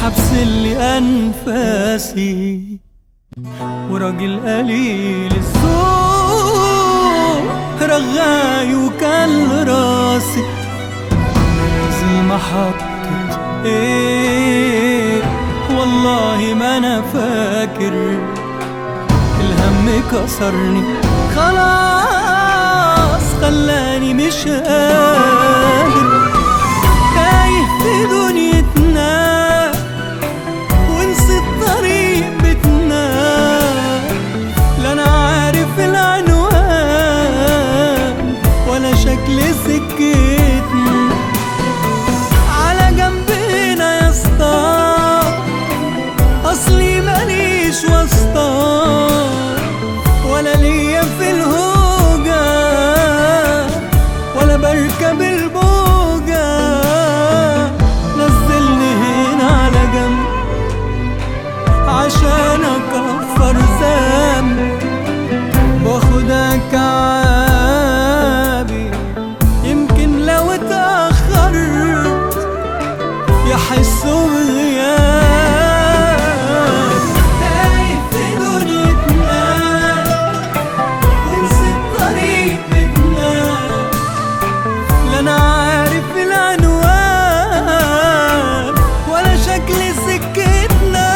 حبس اللي أنفاسي وراجل قليل الذوق رغاي وكل راسي زي ما حطت ايه والله ما انا فاكر الهم كسرني خلاص خلاني مش قادر تايه في دنيتنا ونسيت طريق بيتنا لا انا عارف العنوان ولا شكل سكتنا على جنبنا يا اسطى اصلي ماليش واسطة ولا ليا في الهوجة ولا بركب البوجة نزلني هنا على جنب عشان اكفر ذنب واخدك عابي يمكن لو اتأخرت يحسوا بغياب تايه في دنيتنا ونسيت طريق بيتنا لا انا عارف العنوان ولا شكل سكتنا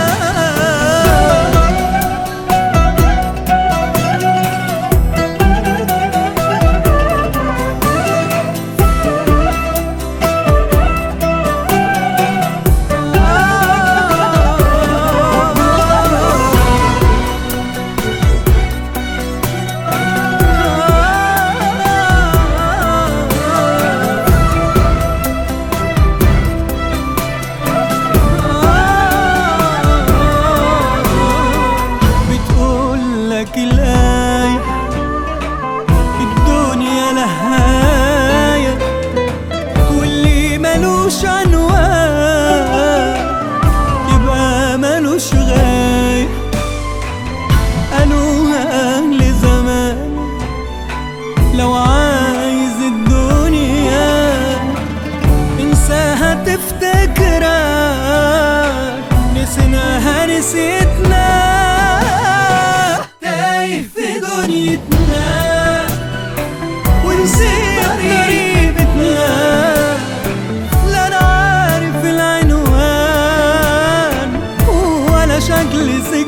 بتقول لك الآية الدنيا لهاية واللي ملوش عنوان يبقى ملوش غاية قالوها أهل زمان لو عايز الدنيا انساها تفتكرك نسيناها نسيتنا تايه في دنيتنا ونسيت قريبتنا لا انا عارف العنوان ولا شكل سكتنا